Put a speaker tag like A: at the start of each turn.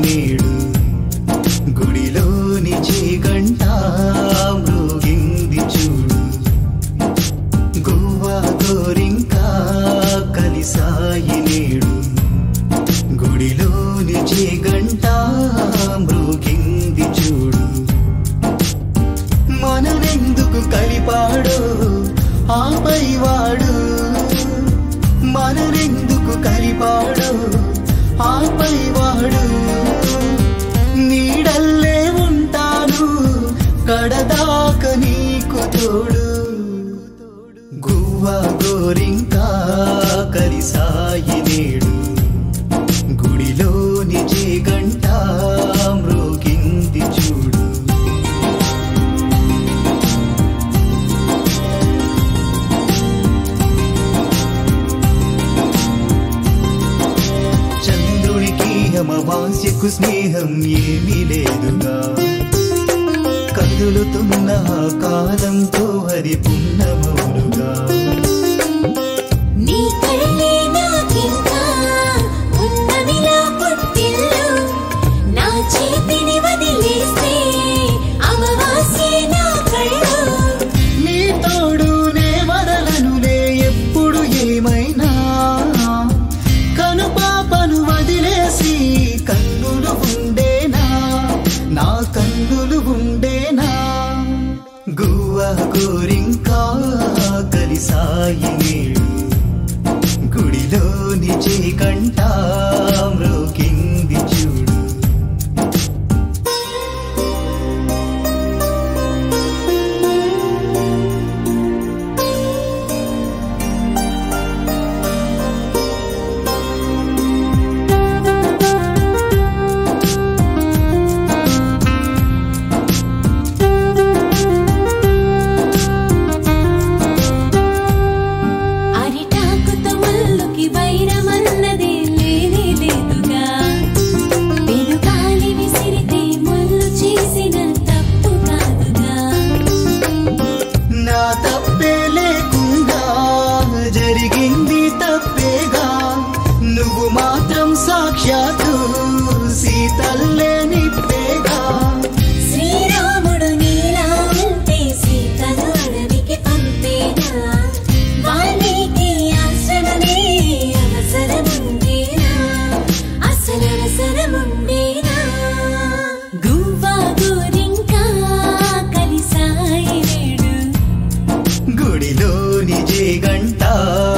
A: నేడు గుడిలోని చీకంట మృగింది చూడు గువ్వా గోరింకా కలిసాయి నేడు గుడిలోని చీకంట మృగింది చూడు మననెందుకు కలిపాడు ఆపై వాడు మననెందుకు కలిపాడు ఆపై వాడు నీడల్లే ఉంటాను కడదాక నీకు తోడు గువ్వ గోరింకా కలిసాయి నేడు గుడిలోని గంట మృగింది చూడు చంద్రుడికి అమావాస్యకు స్నేహం ఏమీ లేదుగా కదులుతున్న ఆ కాలంతో హరి పున్నమౌనుగా
B: నీ కళ్ళే నాకింకా ఉన్నవిలా పుట్టిల్లు నా చేతిని వదిలేస్తే అమావాస్యే నా కళ్ళు
A: నీ తోడునే వదలనులే ఎప్పుడు ఏమైనా కను పాపను వదిలేసి కన్నులు ఉండేనా నా కన్నులు ఉండేనా గువ్వ గోరింకా కలిసాయి నేడు గుడిలోని చీకంట మ్రోకింది చూడు
B: అరిటాకుతో ముల్లుకి వైరమన్నదే లేనే లేదుగా పెనుగాలి విసిరితే ముల్లు చేసిన తప్పు కాదుగా
A: నా తప్పే లేకుండా జరిగింది తప్పేగా నువ్వు మాత్రం సాక్షాత్తు సీతల్లే నిప్పేగా
B: శ్రీరాముడు నీలా ఉంటే సీతను అడవికి పంపేనా వాల్మీకి ఆశ్రమమే అవసరముండేనా అసలు అవసరముండేనా గువ్వా గోరింకా కలిసాయి నేడు
A: గుడిలోని గంట